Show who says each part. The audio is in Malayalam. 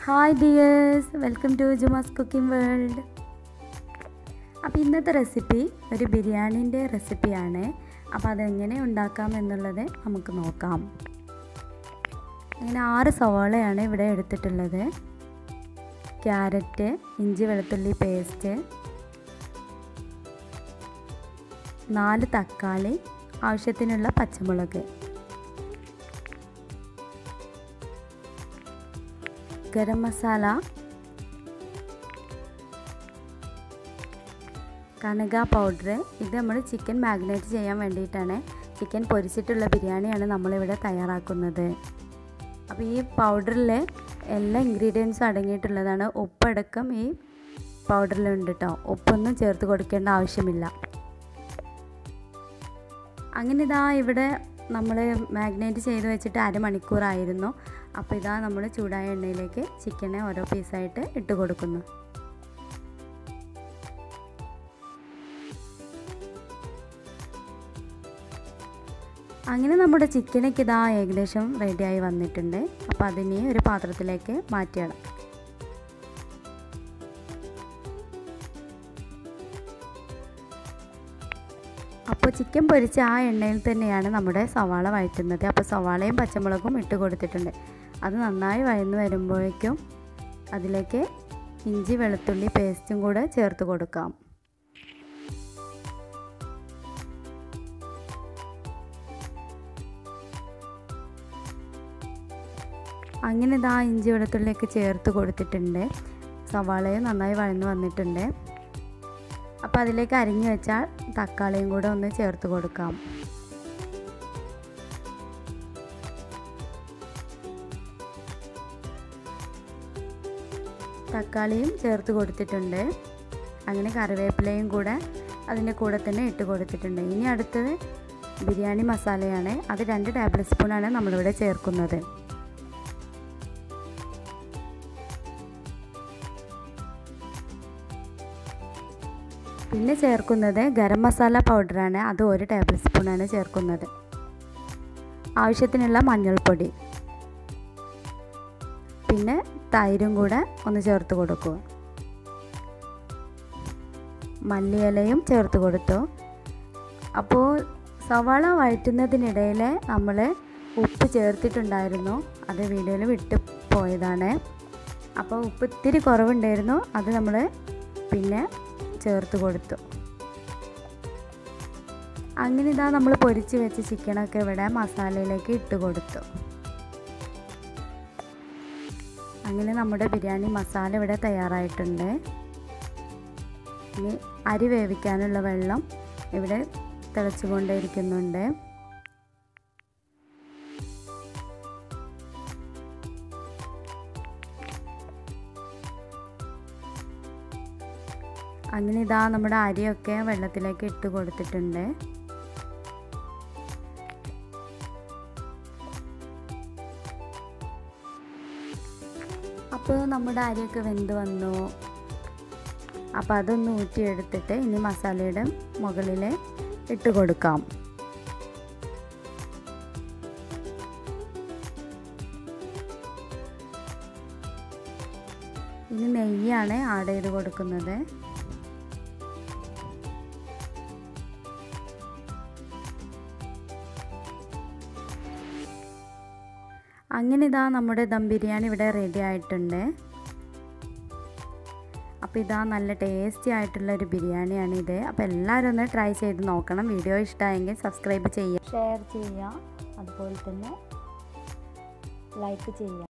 Speaker 1: hi dears welcome to Juma's cooking world അപ്പോൾ ഇന്നത്തെ റെസിപ്പി ഒരു ബിരിയാണീൻ്റെ റെസിപ്പിയാണ് അപ്പോൾ അതെങ്ങനെ ഉണ്ടാക്കാം എന്നുള്ളത് നമുക്ക് നോക്കാം അങ്ങനെ ആറ് സവാളയാണ് ഇവിടെ എടുത്തിട്ടുള്ളത് ക്യാരറ്റ് ഇഞ്ചി വെളുത്തുള്ളി പേസ്റ്റ് നാല് തക്കാളി ആവശ്യത്തിനുള്ള പച്ചമുളക് ഗരം മസാല കനക പൗഡർ ഇത് നമ്മൾ ചിക്കൻ മാഗ്നേറ്റ് ചെയ്യാൻ വേണ്ടിയിട്ടാണ് ചിക്കൻ പൊരിച്ചിട്ടുള്ള ബിരിയാണിയാണ് നമ്മളിവിടെ തയ്യാറാക്കുന്നത് അപ്പോൾ ഈ പൗഡറിൽ എല്ലാ ഇൻഗ്രീഡിയൻസും അടങ്ങിയിട്ടുള്ളതാണ് ഉപ്പടക്കം ഈ പൗഡറിലുണ്ട് കേട്ടോ ഉപ്പൊന്നും ചേർത്ത് കൊടുക്കേണ്ട ആവശ്യമില്ല അങ്ങനെ ഇതാ ഇവിടെ നമ്മൾ മാഗ്നേറ്റ് ചെയ്ത് വെച്ചിട്ട് അരമണിക്കൂറായിരുന്നു അപ്പോൾ ഇതാ നമ്മൾ ചൂടായ എണ്ണയിലേക്ക് ചിക്കനെ ഓരോ പീസായിട്ട് ഇട്ട് കൊടുക്കുന്നു അങ്ങനെ നമ്മുടെ ചിക്കനൊക്കെ ഇതാ ഏകദേശം റെഡിയായി വന്നിട്ടുണ്ട് അപ്പോൾ അതിനെ ഒരു പാത്രത്തിലേക്ക് മാറ്റിയിടാം അപ്പോൾ ചിക്കൻ പൊരിച്ച ആ എണ്ണയിൽ തന്നെയാണ് നമ്മുടെ സവാള വഴറ്റുന്നത് അപ്പോൾ സവാളയും പച്ചമുളകും ഇട്ട് കൊടുത്തിട്ടുണ്ട് അത് നന്നായി വഴന്ന് വരുമ്പോഴേക്കും അതിലേക്ക് ഇഞ്ചി വെളുത്തുള്ളി പേസ്റ്റും കൂടെ ചേർത്ത് കൊടുക്കാം അങ്ങനെ ഇതാ ഇഞ്ചി വെളുത്തുള്ളിയൊക്കെ ചേർത്ത് കൊടുത്തിട്ടുണ്ട് സവാളയും നന്നായി വഴന്ന് വന്നിട്ടുണ്ട് അപ്പോൾ അതിലേക്ക് അരിഞ്ഞു വെച്ചാൽ തക്കാളിയും കൂടെ ഒന്ന് ചേർത്ത് കൊടുക്കാം തക്കാളിയും ചേർത്ത് കൊടുത്തിട്ടുണ്ട് അങ്ങനെ കറിവേപ്പിലയും കൂടെ അതിൻ്റെ കൂടെ തന്നെ ഇട്ട് കൊടുത്തിട്ടുണ്ട് ഇനി അടുത്തത് ബിരിയാണി മസാലയാണ് അത് രണ്ട് ടേബിൾ സ്പൂണാണ് നമ്മളിവിടെ ചേർക്കുന്നത് പിന്നെ ചേർക്കുന്നത് ഗരം മസാല പൗഡറാണ് അത് ഒരു ടേബിൾ സ്പൂണാണ് ചേർക്കുന്നത് ആവശ്യത്തിനുള്ള മഞ്ഞൾപ്പൊടി പിന്നെ തൈരും കൂടെ ഒന്ന് ചേർത്ത് കൊടുക്കുക മല്ലിയിലയും ചേർത്ത് കൊടുത്തു അപ്പോൾ സവാള വഴറ്റുന്നതിനിടയിൽ നമ്മൾ ഉപ്പ് ചേർത്തിട്ടുണ്ടായിരുന്നു അത് വീഡിയോയിൽ വിട്ട് പോയതാണ് അപ്പോൾ ഉപ്പ് ഇത്തിരി കുറവുണ്ടായിരുന്നു അത് നമ്മൾ പിന്നെ ചേർത്ത് കൊടുത്തു അങ്ങനെ ഇതാ നമ്മൾ പൊരിച്ച് വെച്ച ചിക്കനൊക്കെ ഇവിടെ മസാലയിലേക്ക് ഇട്ട് കൊടുത്തു അങ്ങനെ നമ്മുടെ ബിരിയാണി മസാല ഇവിടെ തയ്യാറായിട്ടുണ്ട് ഇനി അരി വേവിക്കാനുള്ള വെള്ളം ഇവിടെ തിളച്ചുകൊണ്ടേയിരിക്കുന്നുണ്ട് അങ്ങനെ ഇതാ നമ്മുടെ അരിയൊക്കെ വെള്ളത്തിലേക്ക് ഇട്ട് കൊടുത്തിട്ടുണ്ട് അപ്പോൾ നമ്മുടെ അരിയൊക്കെ വെന്ത് വന്നു അപ്പോൾ അതൊന്ന് ഊറ്റിയെടുത്തിട്ട് ഇനി മസാലയുടെ മുകളിൽ ഇട്ട് കൊടുക്കാം ഇനി നെയ്യാണ് ആഡ് ചെയ്ത് കൊടുക്കുന്നത് അങ്ങനെ ഇതാ നമ്മുടെ ദം ബിരിയാണി ഇവിടെ റെഡി ആയിട്ടുണ്ട് അപ്പോൾ ഇതാ നല്ല ടേസ്റ്റി ആയിട്ടുള്ള ഒരു ബിരിയാണിയാണ് ഇത് അപ്പോൾ എല്ലാവരും ഒന്ന് ട്രൈ ചെയ്ത് നോക്കണം വീഡിയോ ഇഷ്ടമായെങ്കിൽ സബ്സ്ക്രൈബ് ചെയ്യുക ഷെയർ ചെയ്യുക അതുപോലെ തന്നെ ലൈക്ക് ചെയ്യുക